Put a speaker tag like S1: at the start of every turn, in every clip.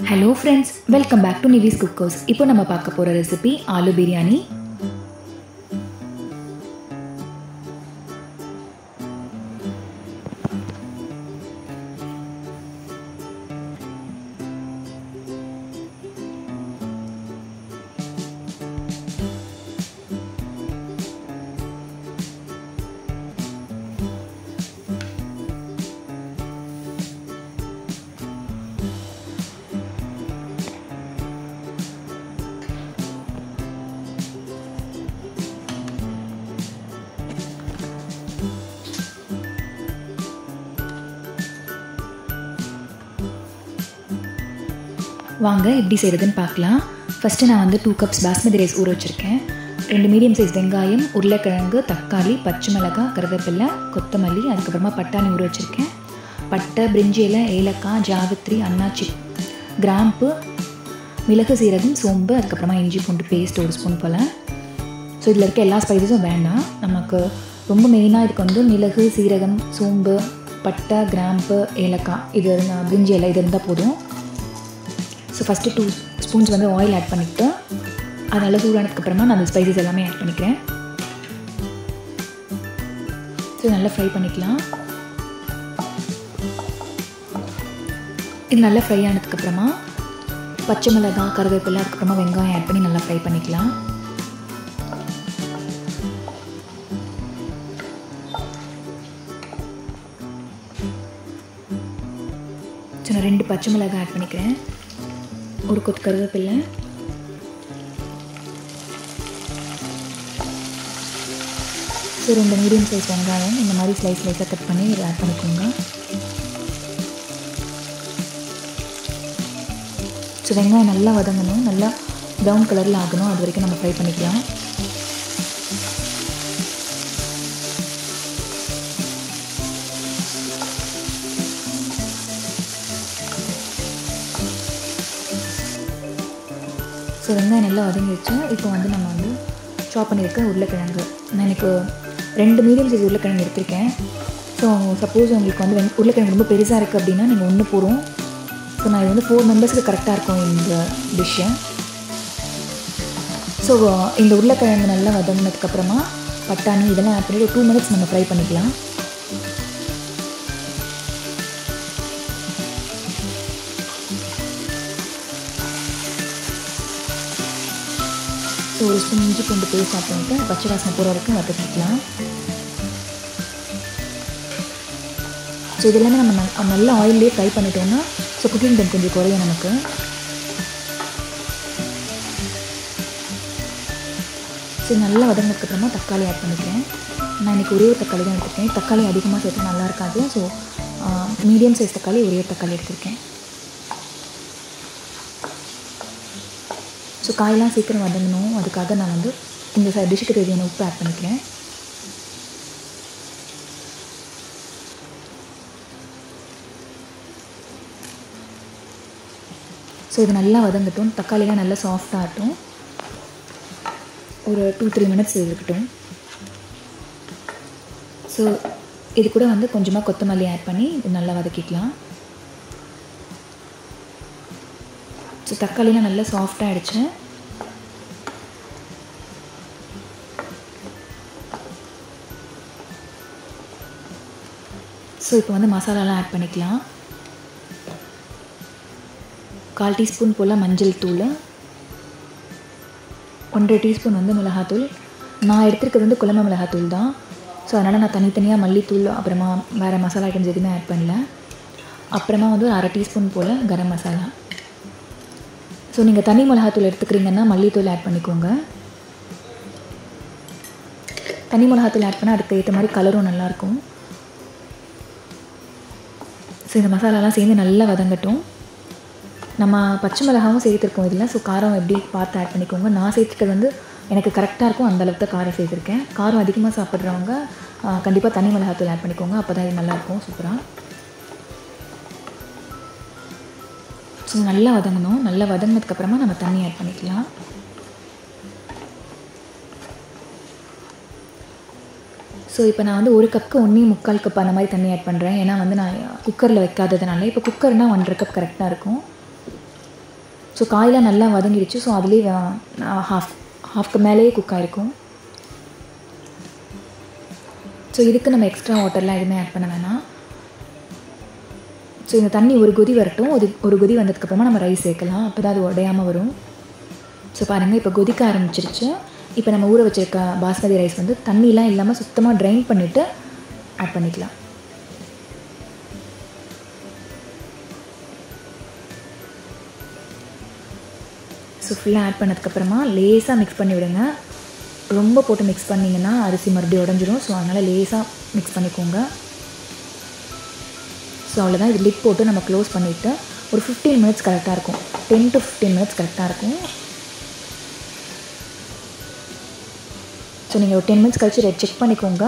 S1: hello friends welcome back to Nivis cookers இப்போ நம்ம பார்க்க போகிற ரெசிபி ஆலு பிரியாணி வாங்க எப்படி செய்கிறதுன்னு பார்க்கலாம் ஃபஸ்ட்டு நான் வந்து டூ கப்ஸ் பாஸ்மதி ரைஸ் ஊற வச்சுருக்கேன் ரெண்டு மீடியம் சைஸ் வெங்காயம் உருளைக்கிழங்கு தக்காளி பச்சை மிளகாய் கருவேப்பிலை கொத்தமல்லி அதுக்கப்புறமா பட்டாணி ஊற வச்சுருக்கேன் பட்டை பிரிஞ்சி இலை ஏலக்காய் ஜாவித்ரி அன்னாச்சி கிராம்பு மிளகு சீரகம் சோம்பு அதுக்கப்புறமா இஞ்சி பூண்டு பேஸ்ட் ஒரு ஸ்பூன் போல் ஸோ இதில் இருக்க எல்லா ஸ்பைசஸும் வேண்டாம் நமக்கு ரொம்ப மெயினாக இதுக்கு வந்து மிளகு சீரகம் சோம்பு பட்டை கிராம்பு ஏலக்காய் இது இருந்தால் பிரிஞ்சி இலை இது இருந்தால் போதும் ஸோ ஃபஸ்ட்டு டூ ஸ்பூன்ஸ் வந்து ஆயில் ஆட் பண்ணிவிட்டு அது நல்லா சூடானதுக்கப்புறமா நான் அந்த ஸ்பைசஸ் எல்லாமே ஆட் பண்ணிக்கிறேன் ஸோ நல்லா ஃப்ரை பண்ணிக்கலாம் இது நல்லா ஃப்ரை ஆனதுக்கப்புறமா பச்சை மிளகாய் கருவேப்பிலை அதுக்கப்புறமா வெங்காயம் ஆட் பண்ணி நல்லா ஃப்ரை பண்ணிக்கலாம் ஸோ நான் ரெண்டு பச்சை மிளகாய் ஆட் பண்ணிக்கிறேன் ஒரு கொத்து கருவேப்பில்லை ஸோ ரெண்டு மீடியம் சைஸ் வெங்காயம் இந்த மாதிரி ஸ்லைஸ் ஸ்லைஸாக கட் பண்ணி இதை ஆட் பண்ணிக்கோங்க ஸோ வெங்காயம் நல்லா வதங்கணும் நல்லா ப்ரௌன் கலரில் ஆகணும் அது வரைக்கும் நம்ம ஃப்ரை பண்ணிக்கலாம் ஸோ வெங்காயம் நல்லா வதங்கிடுச்சு இப்போ வந்து நம்ம வந்து சாப் பண்ணியிருக்க உருளைக்கிழங்கு நான் எனக்கு ரெண்டு மீடியம் சைஸ் உருளைக்கிழங்கு எடுத்திருக்கேன் ஸோ சப்போஸ் உங்களுக்கு வந்து வெங் உருளைக்கிழங்கு ரொம்ப பெருசாக இருக்குது அப்படின்னா நீங்கள் ஒன்று போகிறோம் ஸோ நான் இது வந்து ஃபோர் மெம்பர்ஸுக்கு கரெக்டாக இருக்கும் இந்த டிஷ்ஷு ஸோ இந்த உருளைக்கிழங்கு நல்லா வதங்கினதுக்கப்புறமா பட்டாணி இதெல்லாம் ஆட் பண்ணிவிட்டு டூ மினிட்ஸ் நம்ம ஃப்ரை பண்ணிக்கலாம் ஸோ ஒரு ஸ்பூன் இஞ்சி பூண்டு பேஸ்ட் ஆட் பண்ணிவிட்டு பச்சை வாசனை போகிற வரைக்கும் வதக்கிக்கலாம் ஸோ இதெல்லாமே நம்ம நல் நல்ல ஆயிலே ஃப்ரை பண்ணிட்டோம்னா ஸோ குக்கிங் டைம் கொஞ்சம் குறையும் நமக்கு ஸோ நல்லா வதங்கினதுக்கப்புறமா தக்காளி ஆட் பண்ணிக்கிறேன் நான் இன்றைக்கி ஒரே ஒரு தக்காளி தான் எடுத்திருக்கேன் தக்காளி அதிகமாக சேர்த்தா நல்லா இருக்காது ஸோ மீடியம் சைஸ் தக்காளி ஒரே ஒரு தக்காளி எடுத்திருக்கேன் ஸோ காயெல்லாம் சீக்கிரம் வதங்கணும் அதுக்காக நான் வந்து இந்த டிஷ்ஷுக்கு தேவையான உப்பு ஆட் பண்ணிக்கிறேன் ஸோ இது நல்லா வதங்கட்டும் தக்காளிலாம் நல்லா சாஃப்டாகட்டும் ஒரு டூ த்ரீ மினிட்ஸ் இருக்கட்டும் ஸோ இது கூட வந்து கொஞ்சமாக கொத்தமல்லி ஆட் பண்ணி இது நல்லா வதக்கிக்கலாம் ஸோ தக்காளிலாம் நல்லா சாஃப்டாக ஆகிடுச்சு ஸோ இப்போ வந்து மசாலாலாம் ஆட் பண்ணிக்கலாம் கால் டீஸ்பூன் போல் மஞ்சள் தூள் ஒன்றரை டீஸ்பூன் வந்து மிளகாத்தூள் நான் எடுத்துருக்கிறது வந்து குழம்பு மிளகாத்தூள் தான் ஸோ அதனால் நான் தனித்தனியாக மல்லித்தூள் அப்புறமா வேறு மசாலா ஐட்டம்ஸ் எதுவுமே ஆட் பண்ணல அப்புறமா வந்து ஒரு அரை டீஸ்பூன் போல் கரம் மசாலா ஸோ நீங்கள் தனி மிளகாத்தூள் எடுத்துக்கிறீங்கன்னா மல்லித்தூள் ஆட் பண்ணிக்கோங்க தனி மிளகாத்தூள் ஆட் பண்ணால் அதுக்கு ஏற்ற மாதிரி கலரும் நல்லாயிருக்கும் ஸோ இந்த மசாலாலாம் சேர்ந்து நல்லா வதங்கட்டும் நம்ம பச்சை மிளகாவும் சேர்த்துருக்கோம் இதில் ஸோ காரம் எப்படி பார்த்து ஆட் பண்ணிக்கோங்க நான் சேர்த்துக்கிறது வந்து எனக்கு கரெக்டாக இருக்கும் அந்தளவுக்கு தான் காரம் சேர்த்துருக்கேன் காரம் அதிகமாக சாப்பிட்றவங்க கண்டிப்பாக தனி மிளகாத்தூள் ஆட் பண்ணிக்கோங்க அப்போ தான் இது நல்லாயிருக்கும் சூப்பராக ஸோ நல்லா வதங்கணும் நல்லா வதங்கினதுக்கப்புறமா நம்ம தண்ணி ஆட் பண்ணிக்கலாம் ஸோ இப்போ நான் வந்து ஒரு கப்புக்கு ஒன்றே முக்கால் கப் அந்த மாதிரி தண்ணி ஆட் பண்ணுறேன் ஏன்னா வந்து நான் குக்கரில் வைக்காததுனால இப்போ குக்கர்னால் ஒன்றரை கப் கரெக்டாக இருக்கும் ஸோ காயெலாம் நல்லா வதங்கிடுச்சு ஸோ அதுலேயே ஹாஃப் ஹாஃப்க்கு மேலேயே குக் ஆகிருக்கும் ஸோ இதுக்கு நம்ம எக்ஸ்ட்ரா வாட்டர்லாம் எதுவுமே ஆட் பண்ண வேணாம் ஸோ இந்த தண்ணி ஒரு கொதி வரட்டும் ஒரு ஒரு கொதி வந்ததுக்கப்புறமா நம்ம ரைஸ் சேர்க்கலாம் அப்போ தான் அது உடையாமல் வரும் ஸோ பாருங்கள் இப்போ கொதிக்க ஆரம்பிச்சிருச்சு இப்போ நம்ம ஊற வச்சிருக்க பாஸ்மதி ரைஸ் வந்து தண்ணிலாம் இல்லாமல் சுத்தமாக ட்ரைன் பண்ணிவிட்டு ஆட் பண்ணிக்கலாம் ஸோ ஃபுல்லாக ஆட் பண்ணதுக்கப்புறமா லேசாக மிக்ஸ் பண்ணி விடுங்க ரொம்ப போட்டு மிக்ஸ் பண்ணிங்கன்னா அரிசி மறுபடியும் உடஞ்சிரும் ஸோ அதனால் லேசாக மிக்ஸ் பண்ணிக்கோங்க ஸோ அவ்வளோதான் இது லிட் போட்டு நம்ம க்ளோஸ் பண்ணிவிட்டு ஒரு ஃபிஃப்டீன் மினிட்ஸ் கரெக்டாக இருக்கும் டென் டு ஃபிஃப்டீன் மினிட்ஸ் கரெக்டாக இருக்கும் ஸோ நீங்கள் ஒரு டென் மினிட்ஸ் கழிச்சு செக் பண்ணிக்கோங்க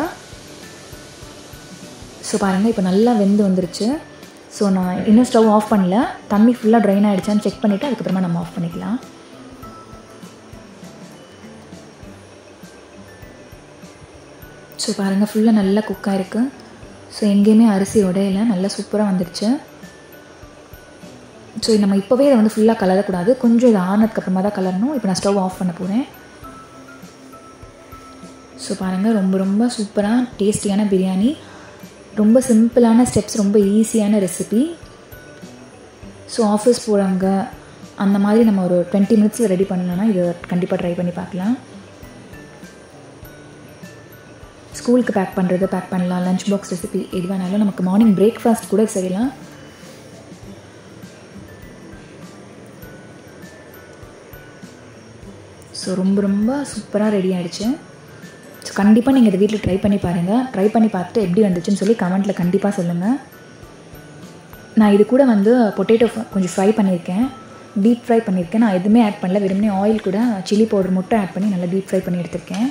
S1: ஸோ பாருங்கள் இப்போ நல்லா வெந்து வந்துருச்சு ஸோ நான் இன்னும் ஸ்டவ் ஆஃப் பண்ணல தண்ணி ஃபுல்லாக ட்ரைன் ஆகிடுச்சான்னு செக் பண்ணிவிட்டு அதுக்கப்புறமா நம்ம ஆஃப் பண்ணிக்கலாம் ஸோ பாருங்கள் ஃபுல்லாக நல்லா குக் ஆகிருக்கு ஸோ எங்கேயுமே அரிசி உடையில நல்லா சூப்பராக வந்துடுச்சு ஸோ நம்ம இப்போவே இதை வந்து ஃபுல்லாக கலரக்கூடாது கொஞ்சம் இது ஆனதுக்கப்புறமா தான் கலரணும் இப்போ நான் ஸ்டவ் ஆஃப் பண்ண போகிறேன் ஸோ பாருங்கள் ரொம்ப ரொம்ப சூப்பராக டேஸ்டியான பிரியாணி ரொம்ப சிம்பிளான ஸ்டெப்ஸ் ரொம்ப ஈஸியான ரெசிபி ஸோ ஆஃபீஸ் போகிறவங்க அந்த மாதிரி நம்ம ஒரு டுவெண்ட்டி மினிட்ஸில் ரெடி பண்ணோன்னா இதை கண்டிப்பாக ட்ரை பண்ணி பார்க்கலாம் ஸ்கூலுக்கு பேக் பண்ணுறது பேக் பண்ணலாம் லஞ்ச் பாக்ஸ் ரெசிபி எது வேணாலும் நமக்கு மார்னிங் பிரேக்ஃபாஸ்ட் கூட செய்யலாம் ஸோ ரொம்ப ரொம்ப சூப்பராக ரெடி ஆகிடுச்சு ஸோ கண்டிப்பாக நீங்கள் இதை வீட்டில் ட்ரை பண்ணி பாருங்கள் ட்ரை பண்ணி பார்த்துட்டு எப்படி வந்துச்சுன்னு சொல்லி கமெண்ட்டில் கண்டிப்பாக சொல்லுங்கள் நான் இது கூட வந்து பொட்டேட்டோ கொஞ்சம் ஃப்ரை பண்ணியிருக்கேன் டீப் ஃப்ரை பண்ணியிருக்கேன் நான் எதுவுமே ஆட் பண்ணல வெறுமனே ஆயில் கூட சில்லி பவுடர் மட்டும் ஆட் பண்ணி நல்லா டீப் ஃப்ரை பண்ணி எடுத்திருக்கேன்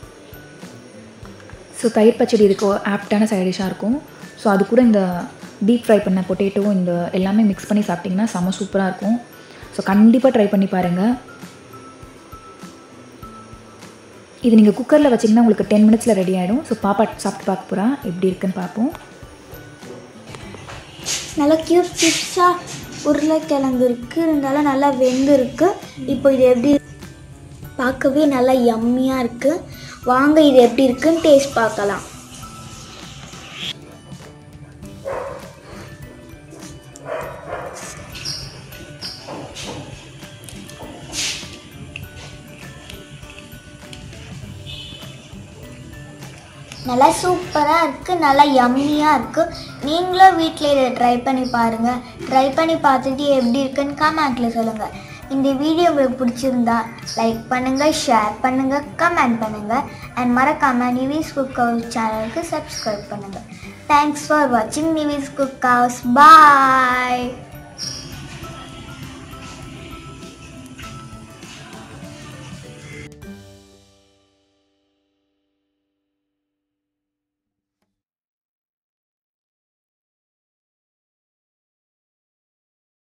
S1: ஸோ தயிர் பச்சடி இதுக்கு ஆப்டான சைட் டிஷ்ஷாக இருக்கும் ஸோ அது கூட இந்த டீப் ஃப்ரை பண்ண பொட்டேட்டோ இந்த எல்லாமே மிக்ஸ் பண்ணி சாப்பிட்டிங்கன்னா செம்ம சூப்பராக இருக்கும் ஸோ கண்டிப்பாக ட்ரை பண்ணி பாருங்கள் இது நீங்கள் குக்கரில் வச்சிங்கன்னா உங்களுக்கு டென் மினிட்ஸில் ரெடி ஆகிடும் ஸோ பாப்பா சாப்பிட்டு பார்க்க போகிறா எப்படி இருக்குன்னு பார்ப்போம்
S2: நல்லா கியூப் கியூப்ஸாக உருளைக்கிழங்கு இருக்குது இருந்தாலும் நல்லா வெந்திருக்கு இப்போ இது எப்படி பார்க்கவே நல்லா யம்மியாக இருக்குது வாங்க இது எப்படி இருக்குன்னு டேஸ்ட் பார்க்கலாம் நல்லா சூப்பராக இருக்குது நல்லா யம்மியாக இருக்குது நீங்களும் வீட்டில் இதை ட்ரை பண்ணி பாருங்கள் ட்ரை பண்ணி பார்த்துட்டு எப்படி இருக்குன்னு கமெண்ட்டில் சொல்லுங்கள் இந்த வீடியோ உங்களுக்கு பிடிச்சிருந்தா லைக் பண்ணுங்கள் ஷேர் பண்ணுங்கள் கமெண்ட் பண்ணுங்கள் அண்ட் மறக்காமல் நிவிஸ் குக் ஹவுஸ் சேனலுக்கு சப்ஸ்கிரைப் பண்ணுங்கள் தேங்க்ஸ் ஃபார் வாட்சிங் நிவிஸ் குக் ஹவுஸ் பாய்